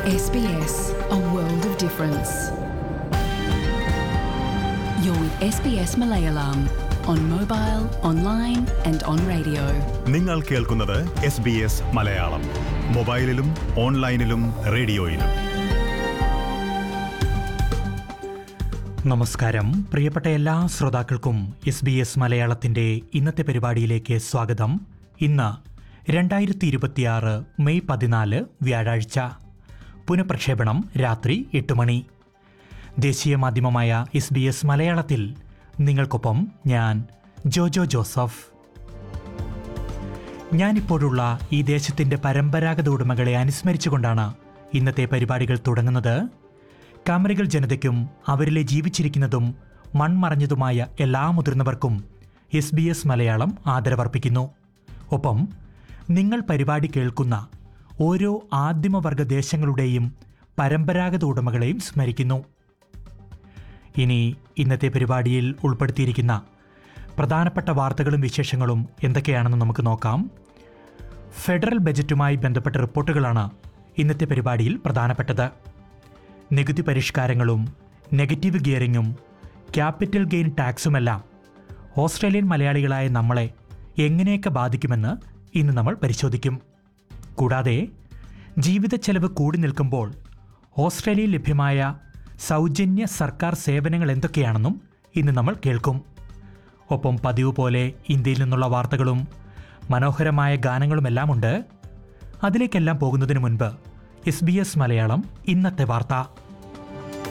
SBS, a world of difference. You're with SBS Malayalam on mobile, online, and on radio. നിങ്ങൾ കേൾക്കുന്നത് S B S Malayalam മൊബൈലിലും ഓൺലൈനിലും റേഡിയോയിലും നമസ്കാരം പ്രിയപ്പെട്ട എല്ലാ ശ്രോതാക്കൾക്കും എസ് ബി എസ് മലയാളത്തിന്റെ ഇന്നത്തെ പരിപാടിയിലേക്ക് സ്വാഗതം ഇന്ന് രണ്ടായിരത്തി ഇരുപത്തിയാറ് മെയ് പതിനാല് വ്യാഴാഴ്ച പുനഃപ്രക്ഷേപണം രാത്രി എട്ട് മണി ദേശീയ മാധ്യമമായ എസ് ബി എസ് മലയാളത്തിൽ നിങ്ങൾക്കൊപ്പം ഞാൻ ജോജോ ജോസഫ് ഞാനിപ്പോഴുള്ള ഈ ദേശത്തിന്റെ പരമ്പരാഗത ഉടമകളെ അനുസ്മരിച്ചുകൊണ്ടാണ് ഇന്നത്തെ പരിപാടികൾ തുടങ്ങുന്നത് കാമറികൾ ജനതയ്ക്കും അവരിലെ ജീവിച്ചിരിക്കുന്നതും മൺമറഞ്ഞതുമായ എല്ലാ മുതിർന്നവർക്കും എസ് ബി എസ് മലയാളം ആദരവർപ്പിക്കുന്നു ഒപ്പം നിങ്ങൾ പരിപാടി കേൾക്കുന്ന ഓരോ ആദിമവർഗ ദേശങ്ങളുടെയും പരമ്പരാഗത ഉടമകളെയും സ്മരിക്കുന്നു ഇനി ഇന്നത്തെ പരിപാടിയിൽ ഉൾപ്പെടുത്തിയിരിക്കുന്ന പ്രധാനപ്പെട്ട വാർത്തകളും വിശേഷങ്ങളും എന്തൊക്കെയാണെന്ന് നമുക്ക് നോക്കാം ഫെഡറൽ ബജറ്റുമായി ബന്ധപ്പെട്ട റിപ്പോർട്ടുകളാണ് ഇന്നത്തെ പരിപാടിയിൽ പ്രധാനപ്പെട്ടത് നികുതി പരിഷ്കാരങ്ങളും നെഗറ്റീവ് ഗിയറിങ്ങും ക്യാപിറ്റൽ ഗെയിൻ ടാക്സുമെല്ലാം ഓസ്ട്രേലിയൻ മലയാളികളായ നമ്മളെ എങ്ങനെയൊക്കെ ബാധിക്കുമെന്ന് ഇന്ന് നമ്മൾ പരിശോധിക്കും കൂടാതെ ജീവിത ചെലവ് കൂടി നിൽക്കുമ്പോൾ ഓസ്ട്രേലിയയിൽ ലഭ്യമായ സൗജന്യ സർക്കാർ സേവനങ്ങൾ എന്തൊക്കെയാണെന്നും ഇന്ന് നമ്മൾ കേൾക്കും ഒപ്പം പതിവ് പോലെ ഇന്ത്യയിൽ നിന്നുള്ള വാർത്തകളും മനോഹരമായ ഗാനങ്ങളുമെല്ലാം ഉണ്ട് അതിലേക്കെല്ലാം പോകുന്നതിന് മുൻപ് എസ് ബി എസ് മലയാളം ഇന്നത്തെ വാർത്ത